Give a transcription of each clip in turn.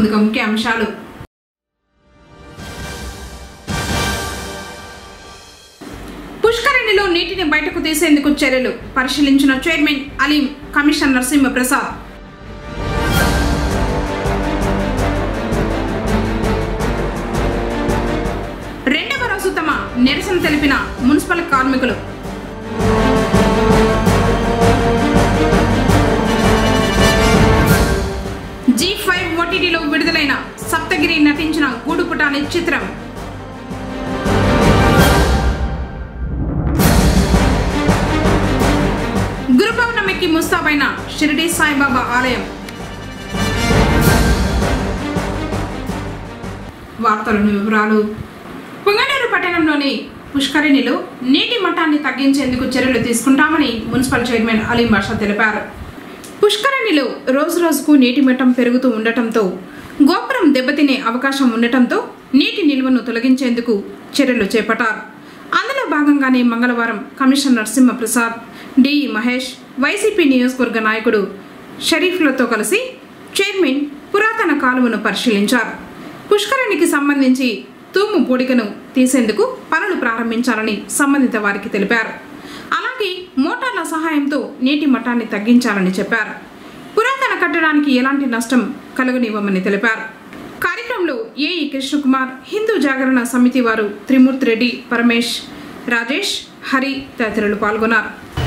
ముందుగా ముఖ్య అంశాలు పుష్కరిణిలో నీటిని బయటకు తీసేందుకు చర్యలు పరిశీలించిన చైర్మన్ అలీం కమిషనర్ నరసింహ ప్రసాద్ రెండవ రోజు తమ నిరసన తెలిపిన మున్సిపల్ కార్మికులు జీ ఫైవ్ ఓటీటీలో విడుదలైన సప్తగిరి నటించిన గూడుపుటాని చిత్రం గురు పౌర్ణమికి ముస్తాబైన షిరిడి సాయిబాబా ఆలయం వార్తలను వివరాలు పుంగనూరు పట్టణంలోని పుష్కరిణిలో నీటి మట్టాన్ని తగ్గించేందుకు చర్యలు తీసుకుంటామని మున్సిపల్ చైర్మన్ అలీం బాషా తెలిపారు పుష్కరిణిలో రోజు రోజుకు నీటి మట్టం పెరుగుతూ ఉండటంతో గోపురం దెబ్బతినే అవకాశం ఉండటంతో నీటి నిల్వను తొలగించేందుకు చర్యలు చేపట్టారు అందులో భాగంగానే మంగళవారం commissioner Narasimha Prasad D E Mahesh YCP నియోజకవర్గ నాయకుడు షరీఫ్లతో కలిసి చైర్మన్ పురాతన కాలువను పరిశీలించారు పుష్కరిణికి సంబంధించి తూము పూడికను తీసేందుకు పనులు ప్రారంభించాలని సంబంధిత వారికి తెలిపారు అలాగే మోటార్ల సహాయంతో నీటి మట్టాన్ని తగ్గించాలని చెప్పారు పురాతన కట్టడానికి ఎలాంటి నష్టం కలుగనివ్వమని తెలిపారు కార్యక్రమంలో ఏఈ కృష్ణకుమార్ హిందూ జాగరణ సమితి వారు త్రిమూర్తి రెడ్డి పరమేష్ రాజేష్ హరి తదితరులు పాల్గొన్నారు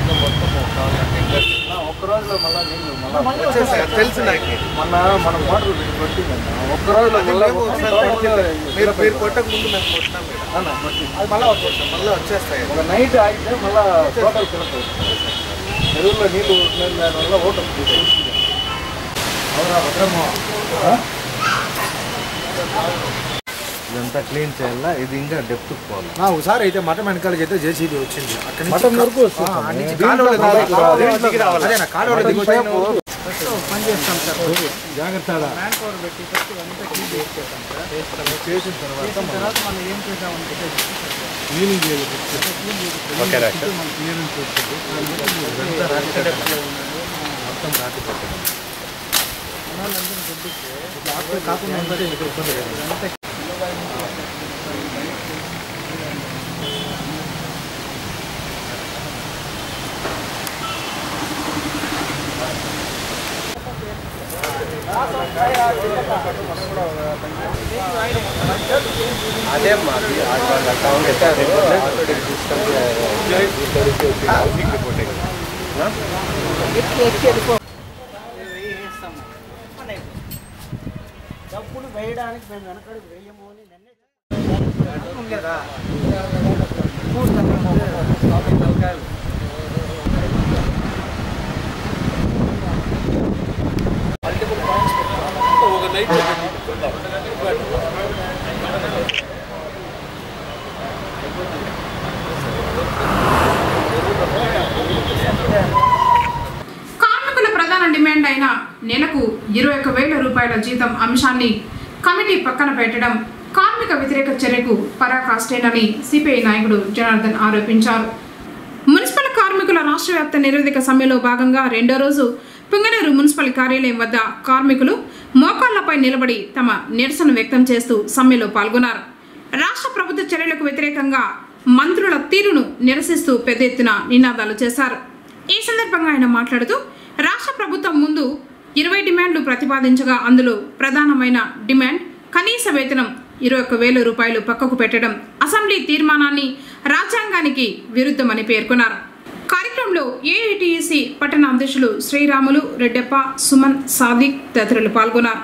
ఒక్క రోజులో మళ్ళా నీళ్ళు మళ్ళా వచ్చేసాయి తెలుసు నాకు మొన్న మన మోటార్ కొట్టిందన్న ఒక్క రోజులో మళ్ళా మీరు మీరు కొట్టక ముందు మేము కొట్టినాం కదా అది మళ్ళీ వచ్చేస్తాం మళ్ళీ వచ్చేస్తాయి ఒక నైట్ ఆగితే మళ్ళీ టోటల్ కింద చెరువుల్లో నీళ్ళు నేను దానివల్ల ఓటం అవునా భద్రమో ఇదంతా క్లీన్ చేయాలా ఇది ఇంకా డెప్త్ పోవాలి నా ఒకసారి అయితే మఠం వెనకాలకి అయితే జేసీబీ వచ్చింది అక్కడి మఠం వరకు ఆ, వస్తుంది అక్కడి నుంచి దీంట్లో కాలువలో కాదు, దిగి- కాలువలో దిగి రావాలి. అదే నా కాలువలో దిగి వచ్చి పని చేస్తాం సార్ జాగ్రత్త చేసిన తర్వాత తర్వాత మనం ఏం చేసామంటే క్లీనింగ్ చేయాలి ఓకే డాక్టర్ క్లీనింగ్ చేస్తుంది మొత్తం రాత్రి పెట్టండి కాకుండా ఉంటే ఇక్కడ ఇబ్బంది లేదు. అదే మాది వాళ్ళ అకౌంట్ పెట్టారు డబ్బులు వేయడానికి మేము వెనకడుగు వేయము అని నిన్నే ఉండేదా కార్మికుల ప్రధాన డిమాండ్ అయిన నెలకు ఇరవై ఒక్క వేల రూపాయల జీతం అంశాన్ని కమిటీ పక్కన పెట్టడం కార్మిక వ్యతిరేక చర్యకు పరాకాష్టేనని సిపిఐ నాయకుడు జనార్దన్ ఆరోపించారు మున్సిపల్ కార్మికుల రాష్ట్ర వ్యాప్త నిరోధక సమ్మెలో భాగంగా రెండో రోజు పుంగనూరు మున్సిపల్ కార్యాలయం వద్ద కార్మికులు మోకాళ్లపై నిలబడి తమ నిరసన వ్యక్తం చేస్తూ సమ్మెలో పాల్గొన్నారు రాష్ట్ర ప్రభుత్వ చర్యలకు వ్యతిరేకంగా మంత్రుల తీరును నిరసిస్తూ పెద్ద ఎత్తున నినాదాలు చేశారు ఈ సందర్భంగా ఆయన మాట్లాడుతూ రాష్ట్ర ప్రభుత్వం ముందు ఇరవై డిమాండ్లు ప్రతిపాదించగా అందులో ప్రధానమైన డిమాండ్ కనీస వేతనం ఇరవై ఒక్క వేల రూపాయలు పక్కకు పెట్టడం అసెంబ్లీ తీర్మానాన్ని రాజ్యాంగానికి విరుద్ధమని పేర్కొన్నారు కార్యక్రమంలో ఏఐటిసి పట్టణ అధ్యక్షులు శ్రీరాములు రెడ్డప్ప సుమన్ సాదిక్ తదితరులు పాల్గొన్నారు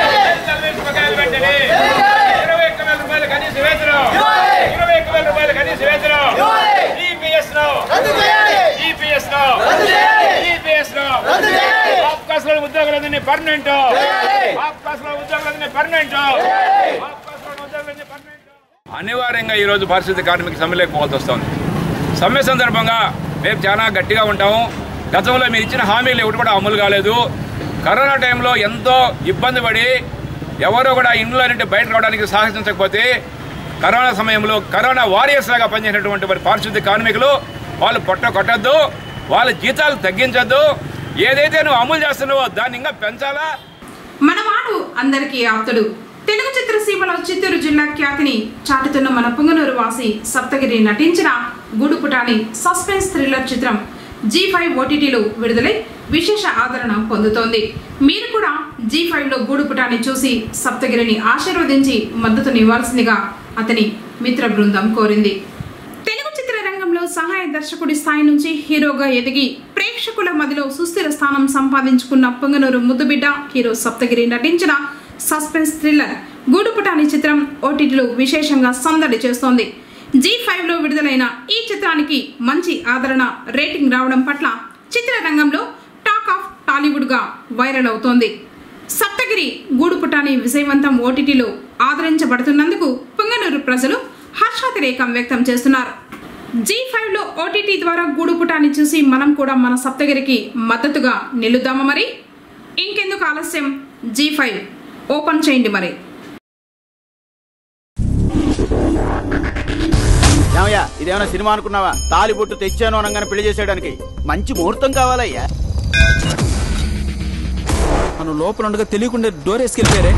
ఇరవై ఒక్క వేల రూపాయలు కనీస వేతనం ఇరవై ఒక్క వేల రూపాయలు కనీస వేతనం ఈపీఎస్ లో ఈపీఎస్ లో ఈపీఎస్ లో ఆఫ్కాస్ లో ఉద్యోగులందరినీ పర్మనెంట్ ఆఫ్కాస్ లో ఉద్యోగులందరినీ పర్మనెంట్ ఆఫ్కాస్ లో ఉద్యోగులందరినీ పర్మనెంట్ అనివార్యంగా ఈరోజు పరిస్థితి కార్మిక సమ్మెలోకి పోవాల్సి వస్తుంది సమ్మె సందర్భంగా మేము చాలా గట్టిగా ఉంటాము గతంలో మీరు ఇచ్చిన హామీలు ఒకటి కూడా అమలు కాలేదు కరోనా టైంలో ఎంతో ఇబ్బంది పడి ఎవరో కూడా ఇంట్లో నుండి బయట రావడానికి సాహసించకపోతే కరోనా సమయంలో కరోనా వారియర్స్ లాగా పనిచేసినటువంటి మరి పారిశుద్ధ్య కార్మికులు వాళ్ళు పొట్ట కొట్టద్దు వాళ్ళ జీతాలు తగ్గించొద్దు ఏదైతే నువ్వు అమలు చేస్తున్నావో దాన్ని ఇంకా పెంచాలా మనవాడు అందరికీ ఆప్తుడు తెలుగు చిత్రసీమలో చిత్తూరు జిల్లా ఖ్యాతిని చాటుతున్న మన పుంగనూరు వాసి సప్తగిరి నటించిన గూడుపుటాని సస్పెన్స్ థ్రిల్లర్ చిత్రం జీ ఫైవ్ ఓటీటీలో విడుదలై విశేష ఆదరణ పొందుతోంది మీరు కూడా జీ ఫైవ్లో గూడుపుటాన్ని చూసి సప్తగిరిని ఆశీర్వదించి మద్దతునివ్వాల్సిందిగా అతని మిత్ర బృందం కోరింది తెలుగు చిత్రరంగంలో సహాయ దర్శకుడి స్థాయి నుంచి హీరోగా ఎదిగి ప్రేక్షకుల మదిలో సుస్థిర స్థానం సంపాదించుకున్న పొంగనూరు ముద్దుబిడ్డ హీరో సప్తగిరి నటించిన సస్పెన్స్ థ్రిల్లర్ గూడుపుటాని చిత్రం ఓటీటీలో విశేషంగా సందడి చేస్తోంది జీ ఫైవ్లో విడుదలైన ఈ చిత్రానికి మంచి ఆదరణ రేటింగ్ రావడం పట్ల చిత్రరంగంలో టాక్ ఆఫ్ టాలీవుడ్గా వైరల్ అవుతోంది సప్తగిరి గూడుపుటాని విజయవంతం ఓటీటీలో ఆదరించబడుతున్నందుకు పుంగనూరు ప్రజలు హర్షాతిరేకం వ్యక్తం చేస్తున్నారు జీ ఫైవ్ లో ఓటీటీ ద్వారా గూడుపుటాన్ని చూసి మనం కూడా మన సప్తగిరికి మద్దతుగా నిలుద్దామా మరి ఇంకెందుకు ఆలస్యం జీ ఫైవ్ ఓపెన్ చేయండి మరి ఏమయ్యా ఇదేమైనా సినిమా అనుకున్నావా తాలి బొట్టు తెచ్చాను అనగానే పెళ్లి చేసేయడానికి మంచి ముహూర్తం కావాలయ్యా మనం లోపల ఉండగా తెలియకుండా డోర్ వేసుకెళ్ళిపోయారే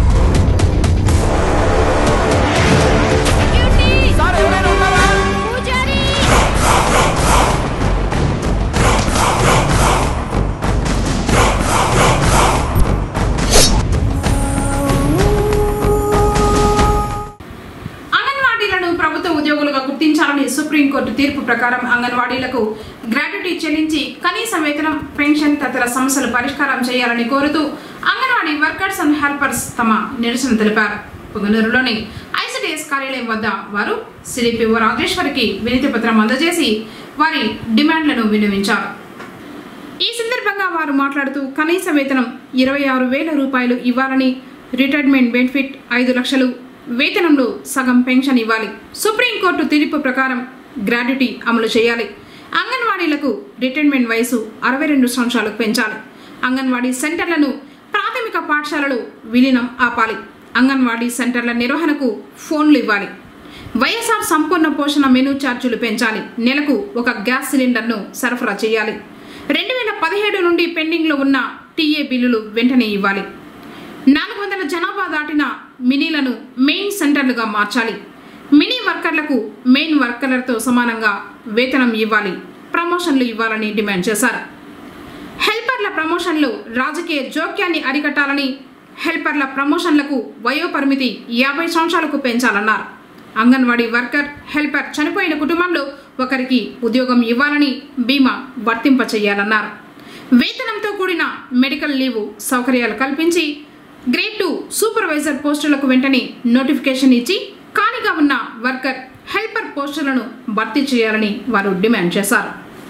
అంగన్వాడీలను ప్రభుత్వ ఉద్యోగులుగా గుర్తించాలని సుప్రీంకోర్టు తీర్పు ప్రకారం అంగన్వాడీలకు గ్రాట్యుటీ చెల్లించి కనీస వేతనం పెన్షన్ తదితర సమస్యలు పరిష్కారం చేయాలని కోరుతూ అంగన్వాడీ వర్కర్స్ అండ్ హెల్పర్స్ తమ నిరసన తెలిపారు పుంగనూరులోని ఐసిడిఎస్ కార్యాలయం వద్ద వారు సిడిపిఓ రాజేశ్వరికి వినతి పత్రం అందజేసి వారి డిమాండ్లను విన్నవించారు ఈ సందర్భంగా వారు మాట్లాడుతూ కనీస వేతనం ఇరవై ఆరు వేల రూపాయలు ఇవ్వాలని రిటైర్మెంట్ బెనిఫిట్ ఐదు లక్షలు వేతనంలో సగం పెన్షన్ ఇవ్వాలి సుప్రీంకోర్టు తీర్పు ప్రకారం గ్రాడ్యుటీ అమలు చేయాలి అంగన్వాడీలకు రిటైర్మెంట్ వయసు అరవై రెండు సంవత్సరాలకు పెంచాలి అంగన్వాడీ సెంటర్లను ప్రాథమిక పాఠశాలలు విలీనం ఆపాలి అంగన్వాడీ సెంటర్ల నిర్వహణకు ఫోన్లు ఇవ్వాలి వైఎస్ఆర్ సంపూర్ణ పోషణ మెనూ ఛార్జీలు పెంచాలి నెలకు ఒక గ్యాస్ సిలిండర్ను సరఫరా చేయాలి రెండు వేల పదిహేడు నుండి పెండింగ్లో ఉన్న టీఏ బిల్లులు వెంటనే ఇవ్వాలి నాలుగు వందల జనాభా దాటిన మినీలను మెయిన్ సెంటర్లుగా మార్చాలి మినీ వర్కర్లకు మెయిన్ వర్కర్లతో సమానంగా వేతనం ఇవ్వాలి ప్రమోషన్లు ఇవ్వాలని డిమాండ్ చేశారు హెల్పర్ల ప్రమోషన్లు రాజకీయ జోక్యాన్ని అరికట్టాలని హెల్పర్ల ప్రమోషన్లకు వయోపరిమితి యాభై సంవత్సరాలకు పెంచాలన్నారు అంగన్వాడీ వర్కర్ హెల్పర్ చనిపోయిన కుటుంబంలో ఒకరికి ఉద్యోగం ఇవ్వాలని బీమా వర్తింప చేయాలన్నారు వేతనంతో కూడిన మెడికల్ లీవ్ సౌకర్యాలు కల్పించి గ్రేడ్ టూ సూపర్వైజర్ పోస్టులకు వెంటనే నోటిఫికేషన్ ఇచ్చి ఖాళీగా ఉన్న వర్కర్ హెల్పర్ పోస్టులను భర్తీ చేయాలని వారు డిమాండ్ చేశారు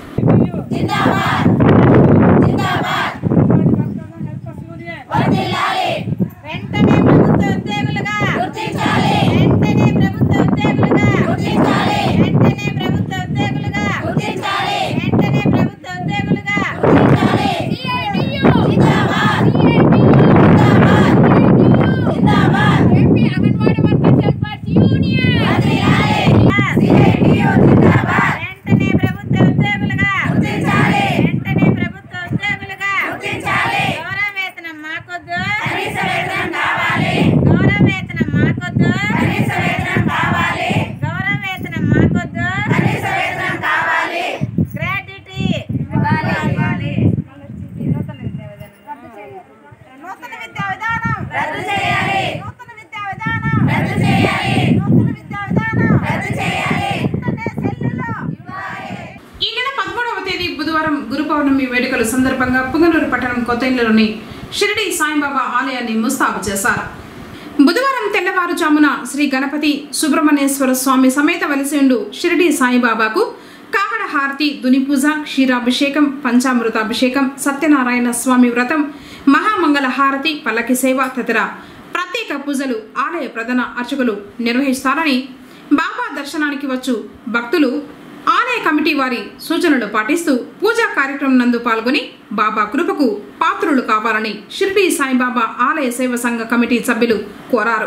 వెంటనే ప్రభుత్వ ఉద్యోగులుగా గుర్తించాలి వెంటనే ప్రభుత్వ ఉద్యోగులుగా గుర్తించాలి వెంటనే ప్రభుత్వ ఉద్యోగులుగా గుర్తించాలి వెంటనే ప్రభుత్వ ఉద్యోగులుగా గుర్తించాలి సిఐటియు జిందాబాద్ జిందాబాద్ జిందాబాద్ AP anganwadi workers helpers union వర్ధిల్లాలి సిఐటియు జిందాబాద్ వెంటనే ప్రభుత్వ ఉద్యోగులుగా గుర్తించాలి వెంటనే ప్రభుత్వ ఉద్యోగులుగా గుర్తించాలి గౌరవ వేతనం మాకొద్దు కనీస వేతనం కావాలి గౌరవ వేతనం మాకొద్దు కనీస వేతనం కావాలి గౌరవ వేతనం మాకొద్దు కనీస వేతనం కావాలి గ్రాట్యుటీ ఇవ్వాలి నూతన విద్యా విధానం రద్దు చేయాలి నూతన విద్యా విధానం రద్దు చేయాలి నూతన విద్యా విధానం రద్దు చేయాలి వెంటనే సెల్లులో ఇవ్వాలి ఈ నెల పదమూడవ తేదీ బుధవారం గురు పౌర్ణమి వేడుకల సందర్భంగా పుంగనూరు పట్టణం కొత్తఇళ్లలోని షిరిడి సాయిబాబా ఆలయాన్ని ముస్తాబు చేశారు బుధవారం తెల్లవారుజామున శ్రీ గణపతి సుబ్రహ్మణ్యేశ్వర స్వామి సమేత వలసిండు షిరిడి సాయిబాబాకు కాహడ హారతి దునిపూజ క్షీరాభిషేకం పంచామృతాభిషేకం సత్యనారాయణ స్వామి వ్రతం మహామంగళ హారతి పల్లకి సేవ తదితర ప్రత్యేక పూజలు ఆలయ ప్రధాన అర్చకులు నిర్వహిస్తారని బాబా దర్శనానికి వచ్చు భక్తులు ఆలయ కమిటీ వారి సూచనలు పాటిస్తూ పూజా కార్యక్రమం నందు పాల్గొని బాబా కృపకు పాత్రులు కావాలని షిరిడి సాయిబాబా ఆలయ సేవ సంఘ కమిటీ సభ్యులు కోరారు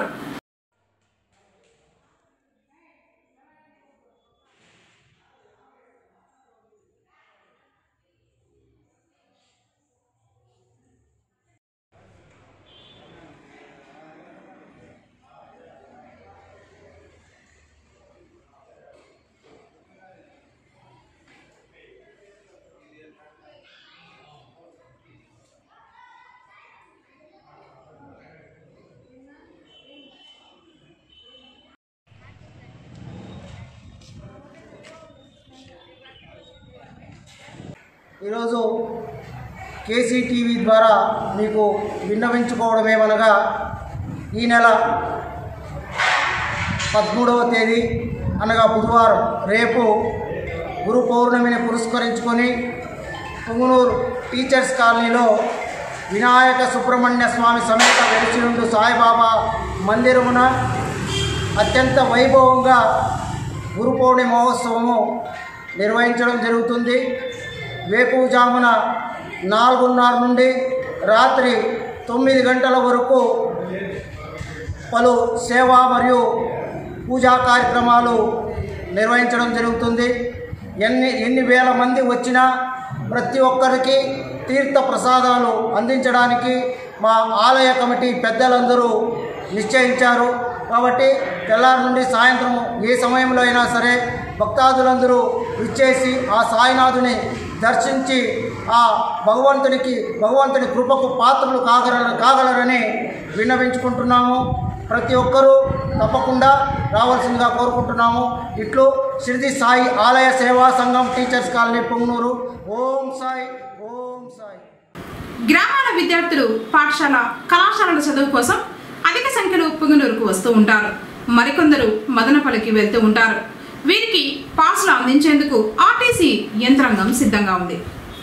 ఈరోజు కేసీ టీవీ ద్వారా మీకు విన్నవించుకోవడం ఏమనగా ఈ నెల పదమూడవ తేదీ అనగా బుధవారం రేపు గురు పౌర్ణమిని పురస్కరించుకొని పుంగనూరు టీచర్స్ కాలనీలో వినాయక సుబ్రహ్మణ్య స్వామి సమేత వెలిసినుండు సాయిబాబా మందిరమున అత్యంత వైభవంగా గురు పౌర్ణమి మహోత్సవము నిర్వహించడం జరుగుతుంది వేకువజామున నాలుగున్నర నుండి రాత్రి తొమ్మిది గంటల వరకు పలు సేవా మరియు పూజా కార్యక్రమాలు నిర్వహించడం జరుగుతుంది ఎన్ని ఎన్ని వేల మంది వచ్చినా ప్రతి ఒక్కరికి తీర్థ ప్రసాదాలు అందించడానికి మా ఆలయ కమిటీ పెద్దలందరూ నిశ్చయించారు కాబట్టి తెల్లారి నుండి సాయంత్రం ఏ సమయంలో అయినా సరే భక్తాదులందరూ ఇచ్చేసి ఆ సాయినాథుని దర్శించి ఆ భగవంతునికి భగవంతుని కృపకు పాత్రలు కాగల కాగలరని విన్నవించుకుంటున్నాము ప్రతి ఒక్కరూ తప్పకుండా రావాల్సిందిగా కోరుకుంటున్నాము ఇట్లు షిరిడి సాయి ఆలయ సేవా సంఘం టీచర్స్ కాలనీ పొంగనూరు ఓం సాయి ఓం సాయి గ్రామాల విద్యార్థులు పాఠశాల కళాశాలల చదువు కోసం అధిక సంఖ్యలో పుంగనూరుకు వస్తూ ఉంటారు మరికొందరు మదనపల్లికి వెళ్తూ ఉంటారు వీరికి పాసులు అందించేందుకు ఆర్టీసీ యంత్రాంగం సిద్ధంగా ఉంది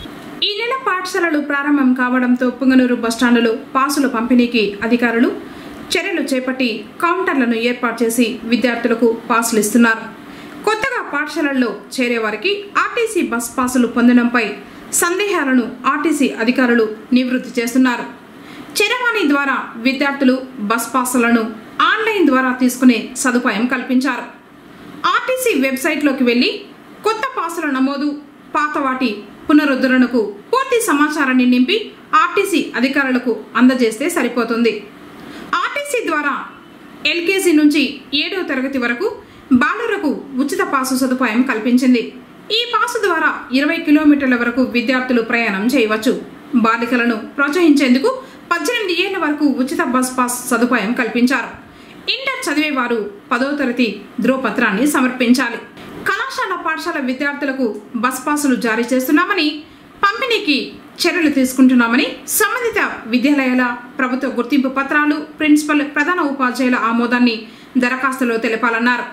ఈ నెల పాఠశాలలు ప్రారంభం కావడంతో పుంగనూరు బస్టాండులో పాసుల పంపిణీకి అధికారులు చర్యలు చేపట్టి కౌంటర్లను ఏర్పాటు చేసి విద్యార్థులకు పాసులు ఇస్తున్నారు కొత్తగా పాఠశాలల్లో చేరే వారికి ఆర్టీసీ బస్ పాసులు పొందడంపై సందేహాలను ఆర్టీసీ అధికారులు నివృత్తి చేస్తున్నారు చరవాణి ద్వారా విద్యార్థులు బస్ పాసులను ఆన్లైన్ ద్వారా తీసుకునే సదుపాయం కల్పించారు ఆర్టీసీ వెబ్సైట్లోకి వెళ్ళి కొత్త పాసుల నమోదు పాత వాటి పునరుద్ధరణకు పూర్తి సమాచారాన్ని నింపి ఆర్టీసీ అధికారులకు అందజేస్తే సరిపోతుంది ఆర్టీసీ ద్వారా ఎల్కేజీ నుంచి ఏడవ తరగతి వరకు బాలురకు ఉచిత పాసు సదుపాయం కల్పించింది ఈ పాసు ద్వారా ఇరవై కిలోమీటర్ల వరకు విద్యార్థులు ప్రయాణం చేయవచ్చు బాలికలను ప్రోత్సహించేందుకు పద్దెనిమిది ఏళ్ల వరకు ఉచిత బస్ పాస్ సదుపాయం కల్పించారు ఇంటర్ చదివేవారు పదో తరగతి ధ్రువపత్రాన్ని సమర్పించాలి కళాశాల పాఠశాల విద్యార్థులకు బస్ పాసులు జారీ చేస్తున్నామని పంపిణీకి చర్యలు తీసుకుంటున్నామని సంబంధిత విద్యాలయాల ప్రభుత్వ గుర్తింపు పత్రాలు ప్రిన్సిపల్ ప్రధాన ఉపాధ్యాయుల ఆమోదాన్ని దరఖాస్తులో తెలపాలన్నారు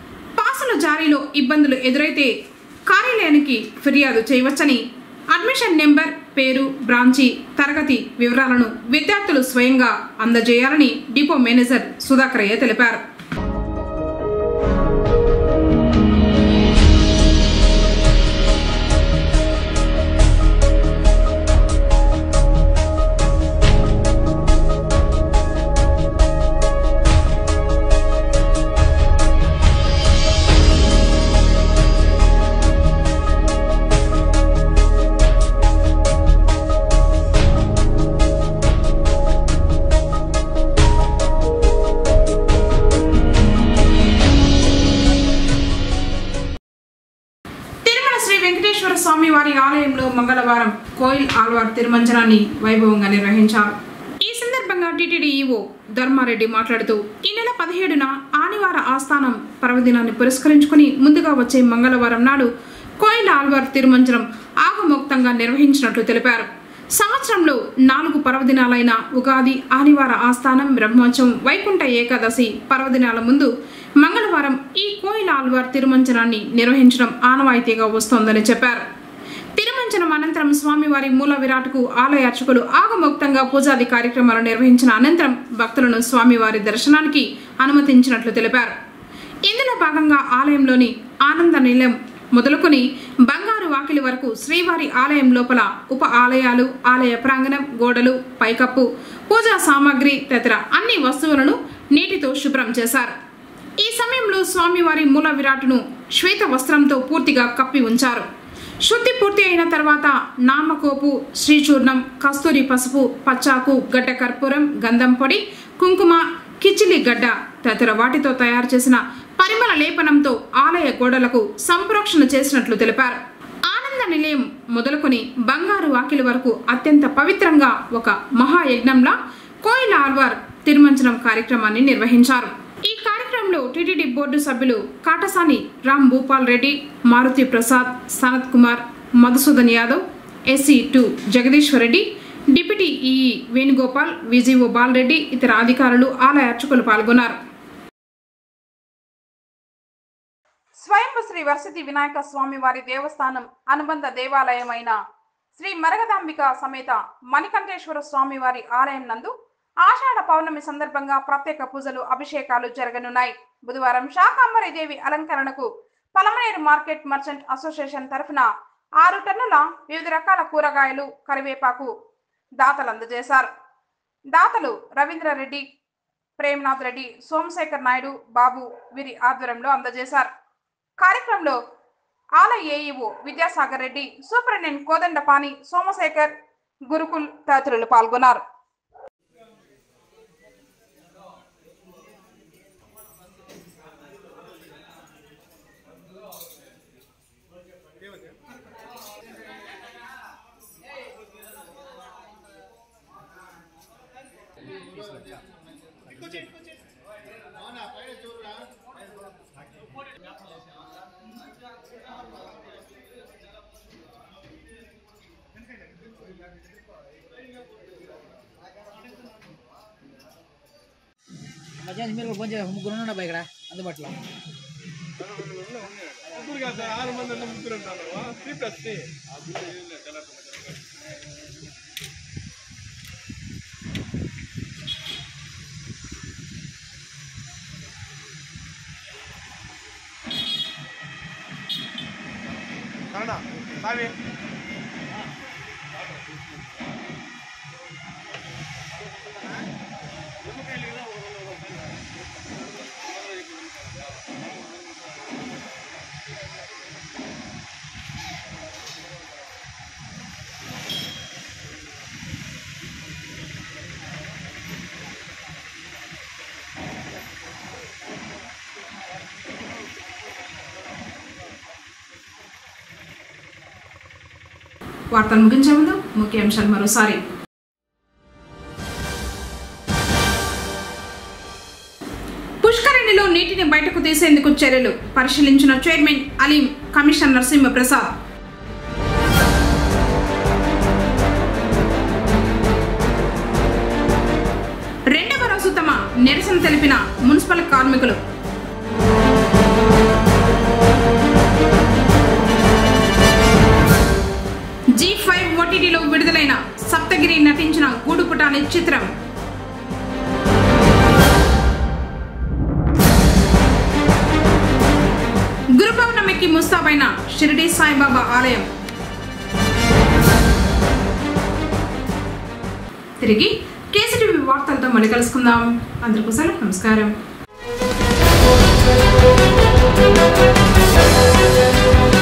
పాసుల జారీలో ఇబ్బందులు ఎదురైతే కార్యాలయానికి ఫిర్యాదు చేయవచ్చని అడ్మిషన్ నెంబర్ పేరు బ్రాంచి తరగతి వివరాలను విద్యార్థులు స్వయంగా అందజేయాలని డిపో మేనేజర్ సుధాకరయ్య తెలిపారు తిరుమల శ్రీ వెంకటేశ్వర స్వామి వారి ఆలయంలో మంగళవారం కోయిల్ ఆల్వార్ తిరుమంజనాన్ని వైభవంగా నిర్వహించారు ఈ సందర్భంగా టీటీడీ ఈవో ధర్మారెడ్డి మాట్లాడుతూ ఈ నెల పదిహేడున ఆనివార ఆస్థానం పర్వదినాన్ని పురస్కరించుకుని ముందుగా వచ్చే మంగళవారం నాడు కోయిల్ ఆల్వార్ తిరుమంజనం ఆగమోక్తంగా నిర్వహించినట్లు తెలిపారు సంవత్సరంలో నాలుగు పర్వదినాలైన ఉగాది ఆదివార ఆస్థానం బ్రహ్మోత్సవం వైకుంఠ ఏకాదశి పర్వదినాల ముందు మంగళవారం ఈ కోయిల ఆల్వార్ తిరుమంచనాన్ని నిర్వహించడం ఆనవాయితీగా వస్తోందని చెప్పారు తిరుమంచనం అనంతరం స్వామివారి మూల విరాట్కు ఆలయ అర్చకులు ఆగమోక్తంగా పూజాది కార్యక్రమాలు నిర్వహించిన అనంతరం భక్తులను స్వామివారి దర్శనానికి అనుమతించినట్లు తెలిపారు ఇందులో భాగంగా ఆలయంలోని ఆనంద నిలయం మొదలుకొని బంగారు వాకిలి వరకు శ్రీవారి ఆలయం లోపల ఉప ఆలయాలు ఆలయ ప్రాంగణం గోడలు పైకప్పు పూజా సామాగ్రి తదితర అన్ని వస్తువులను నీటితో శుభ్రం చేశారు ఈ సమయంలో స్వామివారి మూల విరాట్ను శ్వేత వస్త్రంతో పూర్తిగా కప్పి ఉంచారు శుద్ధి పూర్తి అయిన తర్వాత నామకోపు శ్రీచూర్ణం కస్తూరి పసుపు పచ్చాకు గడ్డ కర్పూరం గంధం పొడి కుంకుమ కిచిలి గడ్డ తదితర వాటితో తయారు చేసిన పరిమళ లేపనంతో ఆలయ గోడలకు సంప్రోక్షణ చేసినట్లు తెలిపారు ఆనంద నిలయం మొదలుకొని బంగారు వాకిలి వరకు అత్యంత పవిత్రంగా ఒక మహాయజ్ఞంలా కోయిల ఆల్వార్ తిరుమంచనం కార్యక్రమాన్ని నిర్వహించారు ఈ కార్యక్రమంలో టీటీడీ బోర్డు సభ్యులు Katasani Ram Bhupal Reddy Maruthi Prasad Sanath Kumar Madhusudan Yadav SE two Jagadeeswar Reddy deputy EE Venugopal VGO Balareddy ఇతర అధికారులు ఆలయ అర్చకులు పాల్గొన్నారు స్వయంభు శ్రీ వరసతి వినాయక స్వామి వారి దేవస్థానం అనుబంధ దేవాలయమైన శ్రీ మరగదాంబిక సమేత మణికంఠేశ్వర స్వామి వారి ఆలయం నందు ఆషాఢ పౌర్ణమి సందర్భంగా ప్రత్యేక పూజలు అభిషేకాలు జరగనున్నాయి బుధవారం శాకాంబరి దేవి అలంకరణకు పలమనేరు మార్కెట్ మర్చెంట్ అసోసియేషన్ తరఫున ఆరు టన్నుల వివిధ రకాల కూరగాయలు కరివేపాకు దాతలు అందజేశారు దాతలు రవీంద్రారెడ్డి ప్రేమనాథ్ రెడ్డి సోమశేఖర్ నాయుడు బాబు వీరి ఆధ్వర్యంలో అందజేశారు కార్యక్రమంలో ఆలయ ఏఈఓ విద్యాసాగర్ రెడ్డి సూపరింటెండెంట్ కోదండపాణి సోమశేఖర్ గురుకుల్ తదితరులు పాల్గొన్నారు మధ్యాహ్నం మీరు ఫోన్ చేయాలి ముగ్గురు ఉన్నా ఇక్కడ అందుబాటులో వార్తలు ముగించే ముందు ముఖ్యాంశాలు మరోసారి పుష్కరిణిలో నీటిని బయటకు తీసేందుకు చర్యలు పరిశీలించిన చైర్మన్ అలీం కమిషనర్ నరసింహ ప్రసాద్ రెండవ రోజు తమ నిరసన తెలిపిన మున్సిపల్ కార్మికులు జీ ఫైవ్ ఓటీటీలో విడుదలైన సప్తగిరి నటించిన గూడుపుటాని చిత్రం గురు పౌర్ణమికి ముస్తాబైన షిరిడి సాయిబాబా ఆలయం తిరిగి కేసీటీవీ వార్తలతో మళ్ళీ కలుసుకుందాం అందరికీ సెలవు నమస్కారం